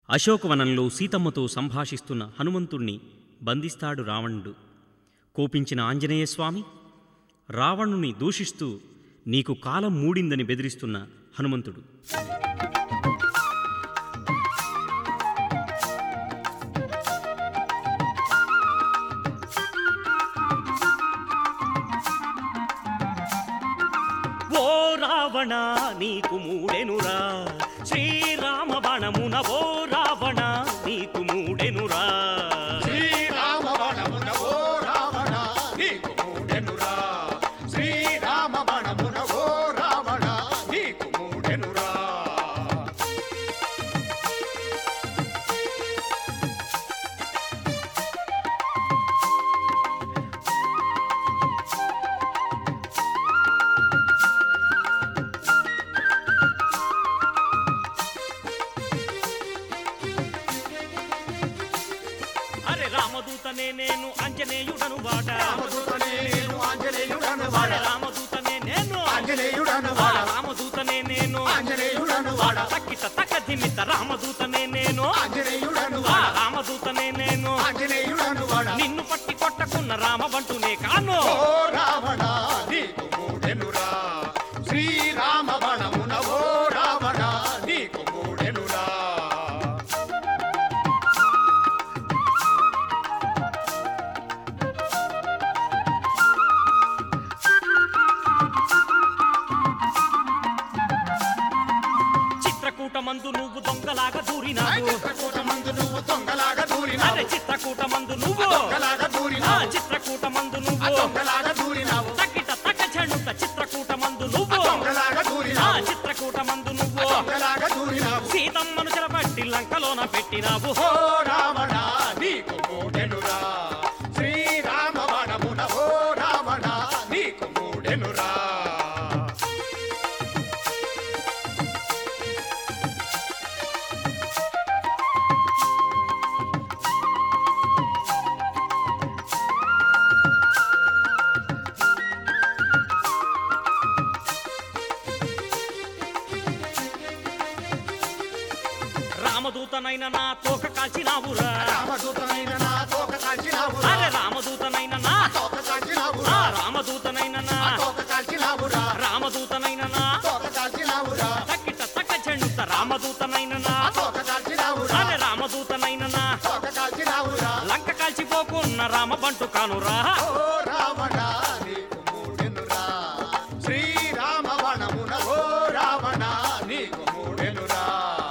అశోకవనంలో సీతమ్మతో సంభాషిస్తున్న హనుమంతుణ్ణి బంధిస్తాడు రావణుడు కోపించిన ఆంజనేయస్వామి రావణుని దూషిస్తూ నీకు కాలం మూడిందని బెదిరిస్తున్న హనుమంతుడు ఓ రావణ నీకు మూడెనురా శ్రీరామ బాణమున ఓ రావణ నీకు మూడెనురా శ్రీరామ వనమున ఓ రావణ నీకు మూడెనురా శ్రీరామ వనమున ఓ రావణ నీకు మూడెనురా అరే రామదూతనే నేను అంజనేయుడను వాడ రామదూతనే నేను ఆంజనేయుడను అరే వాడ రామదూతనే నేను ఆంజనేయుడను ఆ వాడ రామదూతనే నేను ఆంజనేయుడను వాడ తక్కిట తక్క ధిమిత రామదూతనే నేను ఆంజనేయుడను ఆ వాడ రామదూతనే నేను ఆంజనేయుడను వాడ నిన్ను పట్టి కొట్టకున్న రామబంటునే కాను ఓ రావణ నీకు మూడెనురా శ్రీరామ వనమున ఓ రావణ నీకు మూడెనురా చిత్రకూట మందు నువ్వు దొంగలాగా దూరినావు చిత్రకూట మందు నువ్వు దొంగలాగా అరే దూరినావు చిత్రకూట మందు నువ్వు దొంగలాగా ఆ దూరినావు చిత్రకూట మందు ఆ నువ్వు దొంగలాగా దూరినావు తక్కిట తక్క చెడుత చిత్రకూట మందు నువ్వు దొంగలాగా ఆ దూరినావు చిత్రకూట మందు నువ్వు దొంగలాగా దూరినావు సీతమ్మను చెరబట్టి లంకలోన పెట్టినావు ఓ రావణ నీకు మూడెనురా శ్రీరామ వనమున ఓ రావణ నీకు మూడెనురా రామదూతనైన నా తోక కాల్చినావురా రామదూతనైన నా తోక కాల్చినావురా అరే రామదూతనైన నా తోక ఆ కాల్చినావురా రామదూతనైన నా తోక కాల్చినావురా రామదూతనైన నా తోక కాల్చినావురా తక్కిట తక్క చెండుత రామదూతనైన నా తోక కాల్చినావురా అరే రామదూతనైన నా తోక కాల్చినావురా లంక కాల్చిపోకున్న రామబంటు కానురా ఓ రావణ నీకు మూడెనురా శ్రీరామ వనమున ఓ రావణ నీకు మూడెనురా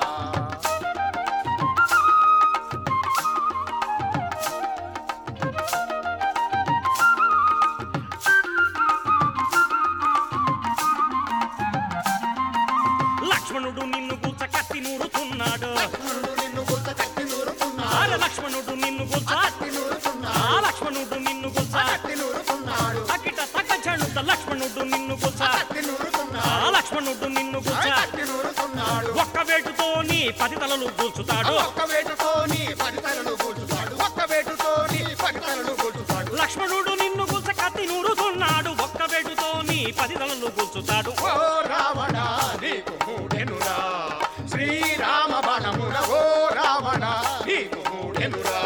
లక్ష్మణుడు నిన్ను కూర్చ కత్తి నూరుతున్నాడు లక్ష్మణుడు నిన్ను గుర్త కట్టి నూరుతున్నాడు అరే లక్ష్మణుడు నిన్ను కూర్చ కట్టి నూరుతున్నాడు ఆ లక్ష్మణుడు నిన్ను కూర్చ కట్టి నూరుతున్నాడు తక్కిట తక్క చెండుత లక్ష్మణుడు నిన్ను కూర్చ కట్టి ఆ నూరుతున్నాడు లక్ష్మణుడు నిన్ను కూర్చ కట్టి నూరుతున్నాడు ఒక్క వేటుతో నీ పది తలలు కూల్చుతాడు ఒక్క వేటుతోని పడితలను కూర్చుతాడు ఒక్క వేటుతోని పడితలను కూర్చుతాడు లక్ష్మణుడు నిన్ను కూల్చ కత్తి నూరుతున్నాడు ఒక్క వేటుతో నీ పది తలలు కూల్చుతాడు ఓ రావణ నీకు మూడెనురా శ్రీరామ బణమున ఓ రావణ నీకు మూడెనురా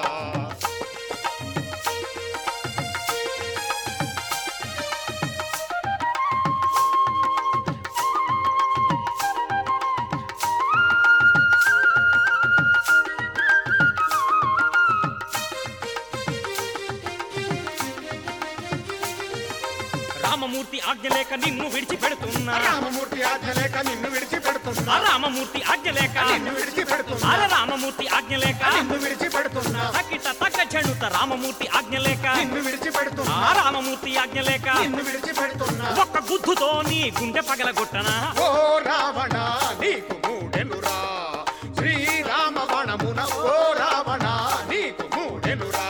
రామమూర్తి ఆజ్ఞ లేక నిన్ను విడిచిపెడుతున్నా రామమూర్తి ఆజ్ఞ లేక నిన్ను ఆ విడిచిపెడుతున్నా రామమూర్తి ఆజ్ఞ లేక నిన్ను విడిచిపెడుతున్నా అరే రామమూర్తి ఆజ్ఞ లేక నిన్ను విడిచిపెడుతున్నా తక్కిట తక్క చెడుత రామమూర్తి ఆజ్ఞ లేక నిన్ను విడిచిపెడుతున్నా ఆ రామమూర్తి ఆజ్ఞ లేక నిన్ను విడిచిపెడుతున్నా ఒక్క గుద్దుతో నీ గుండె పగలగొట్టనా ఓ రావణ నీకు మూడెనురా శ్రీరామ వనమున ఓ రావణ నీకు మూడెనురా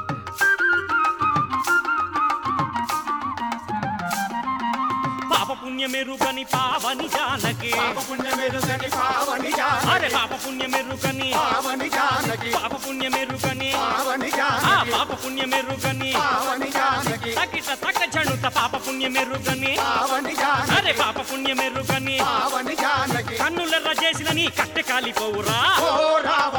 పాపపు పుణ్యమెరుగని పావని జానకి పాప పుణ్యమెరుగని పావని అరే జానకి పాప పుణ్యమెరుగని పావని జానకి పాప పుణ్యమెరుగని పావని ఆ జానకి పాప పుణ్యమెరుగని పావని జానకి తకిట తక జణుత పాప పుణ్యమెరుగని పావని అరే జానకి పాప పుణ్యమెరుగని పావని జానకి కన్నులెర్ర చేసిన నీ కట్టె కాలిపోవురా ఓ రావ